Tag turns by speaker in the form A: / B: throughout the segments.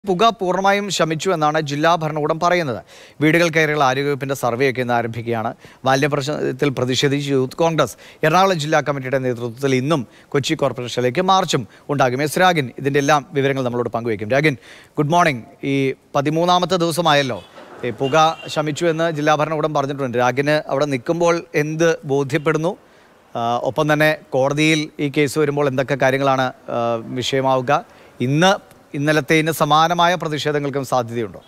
A: പുക പൂർണ്ണമായും ശമിച്ചു എന്നാണ് ജില്ലാ ഭരണകൂടം പറയുന്നത് വീടുകൾ കയറിയുള്ള ആരോഗ്യവകുപ്പിന്റെ സർവേയൊക്കെ ഇന്ന് ആരംഭിക്കുകയാണ് ബാല്യപ്രശ്നത്തിൽ പ്രതിഷേധിച്ച് യൂത്ത് കോൺഗ്രസ് എറണാകുളം ജില്ലാ കമ്മിറ്റിയുടെ നേതൃത്വത്തിൽ ഇന്നും കൊച്ചി കോർപ്പറേഷനിലേക്ക് മാർച്ചും ഉണ്ടാകും എസ് രാഗിൻ ഇതിൻ്റെ എല്ലാം വിവരങ്ങൾ നമ്മളോട് പങ്കുവയ്ക്കും രാഗിൻ ഗുഡ് മോർണിംഗ് ഈ പതിമൂന്നാമത്തെ ദിവസമായല്ലോ ഈ പുക ശമിച്ചു എന്ന് ജില്ലാ ഭരണകൂടം പറഞ്ഞിട്ടുണ്ട് രാഗിന് അവിടെ നിൽക്കുമ്പോൾ എന്ത് ബോധ്യപ്പെടുന്നു ആ, ഒപ്പം തന്നെ കോടതിയിൽ ഈ കേസ് വരുമ്പോൾ എന്തൊക്കെ കാര്യങ്ങളാണ് ആ, വിഷയമാവുക ഇന്ന് ഇന്നലത്തേന് സമാനമായ പ്രതിഷേധങ്ങൾക്കും സാധ്യതയുണ്ടോ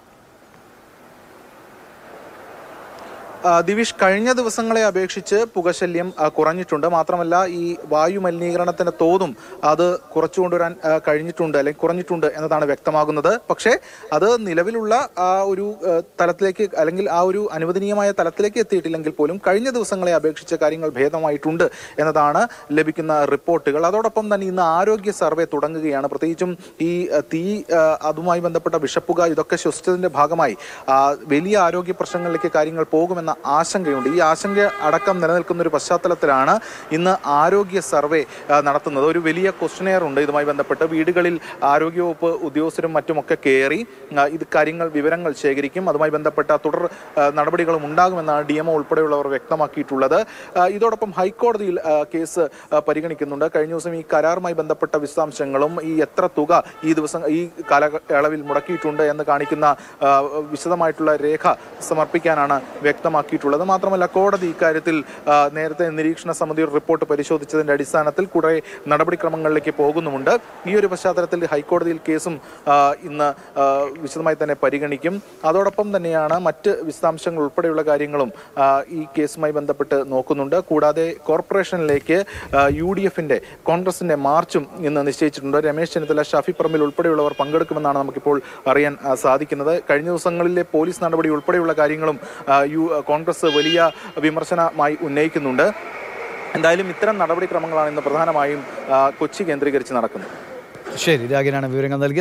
B: ആ, ദിവിഷ് കഴിഞ്ഞ ദിവസങ്ങളെ അപേക്ഷിച്ച് പുകശല്യം ആ, കുറഞ്ഞിട്ടുണ്ട് മാത്രമല്ല ഈ വായു മലിനീകരണത്തിന്റെ തോതും അത് കുറച്ചു കൊണ്ടുവരാൻ ആ, കഴിഞ്ഞിട്ടുണ്ട് അല്ലെങ്കിൽ കുറഞ്ഞിട്ടുണ്ട് എന്നതാണ് വ്യക്തമാകുന്നത് പക്ഷേ അത് നിലവിലുള്ള ആ ഒരു ആ, തലത്തിലേക്ക് അല്ലെങ്കിൽ ആ ഒരു അനുവദനീയമായ തലത്തിലേക്ക് എത്തിയിട്ടില്ലെങ്കിൽ പോലും കഴിഞ്ഞ ദിവസങ്ങളെ അപേക്ഷിച്ച് കാര്യങ്ങൾ ഭേദമായിട്ടുണ്ട് എന്നതാണ് ലഭിക്കുന്ന റിപ്പോർട്ടുകൾ അതോടൊപ്പം തന്നെ ഇന്ന് ആരോഗ്യ സർവേ തുടങ്ങുകയാണ് പ്രത്യേകിച്ചും ഈ ആ, തീ ആ, അതുമായി ബന്ധപ്പെട്ട വിഷപ്പുക ഇതൊക്കെ ശ്വസിച്ചതിന്റെ ഭാഗമായി ആ, വലിയ ആരോഗ്യ പ്രശ്നങ്ങളിലേക്ക് കാര്യങ്ങൾ പോകുമെന്ന ആശങ്കയുണ്ട് ഈ ആശങ്ക അടക്കം നിലനിൽക്കുന്ന ഒരു പശ്ചാത്തലത്തിലാണ് ഇന്ന് ആരോഗ്യ സർവേ ആ, നടത്തുന്നത് ഒരു വലിയ ക്വസ്റ്റനെയർ ഉണ്ട് ഇതുമായി ബന്ധപ്പെട്ട് വീടുകളിൽ ആരോഗ്യവകുപ്പ് ഉദ്യോഗസ്ഥരും മറ്റുമൊക്കെ കയറി ആ, ഇത് കാര്യങ്ങൾ വിവരങ്ങൾ ശേഖരിക്കും അതുമായി ബന്ധപ്പെട്ട തുടർ ആ, നടപടികളും ഉണ്ടാകുമെന്നാണ് ഡി എംഒ ഉൾപ്പെടെയുള്ളവർ വ്യക്തമാക്കിയിട്ടുള്ളത് ആ, ഇതോടൊപ്പം ഹൈക്കോടതിയിൽ ആ, കേസ് ആ, പരിഗണിക്കുന്നുണ്ട് കഴിഞ്ഞ ദിവസം ഈ കരാറുമായി ബന്ധപ്പെട്ട വിശദാംശങ്ങളും ഈ എത്ര തുക ഈ ദിവസം ഈ കാലയളവിൽ മുടക്കിയിട്ടുണ്ട് എന്ന് കാണിക്കുന്ന ആ, വിശദമായിട്ടുള്ള രേഖ സമർപ്പിക്കാനാണ് വ്യക്തമാക്കിയിട്ടുള്ളത് മാത്രമല്ല കോടതി ഇക്കാര്യത്തിൽ ആ, നേരത്തെ നിരീക്ഷണ സമിതി ഒരു റിപ്പോർട്ട് പരിശോധിച്ചതിന്റെ അടിസ്ഥാനത്തിൽ കുറെ നടപടിക്രമങ്ങളിലേക്ക് പോകുന്നുമുണ്ട് ഈ ഒരു പശ്ചാത്തലത്തിൽ ഹൈക്കോടതിയിൽ കേസും ആ, ഇന്ന് ആ, വിശദമായി തന്നെ പരിഗണിക്കും അതോടൊപ്പം തന്നെയാണ് മറ്റ് വിശദാംശങ്ങൾ ഉൾപ്പെടെയുള്ള കാര്യങ്ങളും ആ, ഈ കേസുമായി ബന്ധപ്പെട്ട് നോക്കുന്നുണ്ട് കൂടാതെ കോർപ്പറേഷനിലേക്ക് യു ഡി എഫിന്റെ കോൺഗ്രസിന്റെ മാർച്ചും ഇന്ന് നിശ്ചയിച്ചിട്ടുണ്ട് രമേശ് ചെന്നിത്തല ഷാഫി പറമ്പിൽ ഉൾപ്പെടെയുള്ളവർ പങ്കെടുക്കുമെന്നാണ് നമുക്കിപ്പോൾ അറിയാൻ ആ, സാധിക്കുന്നത് കഴിഞ്ഞ ദിവസങ്ങളിലെ പോലീസ് നടപടി ഉൾപ്പെടെയുള്ള കാര്യങ്ങളും ആ, യു കോൺഗ്രസ് വലിയ വിമർശനമായി ഉന്നയിക്കുന്നുണ്ട് എന്തായാലും ഇത്തരം നടപടിക്രമങ്ങളാണ് ഇന്ന് പ്രധാനമായും ആ, കൊച്ചി കേന്ദ്രീകരിച്ച് നടക്കുന്നത്
A: ശരി രാഗിനാണ് വിവരങ്ങൾ നൽകി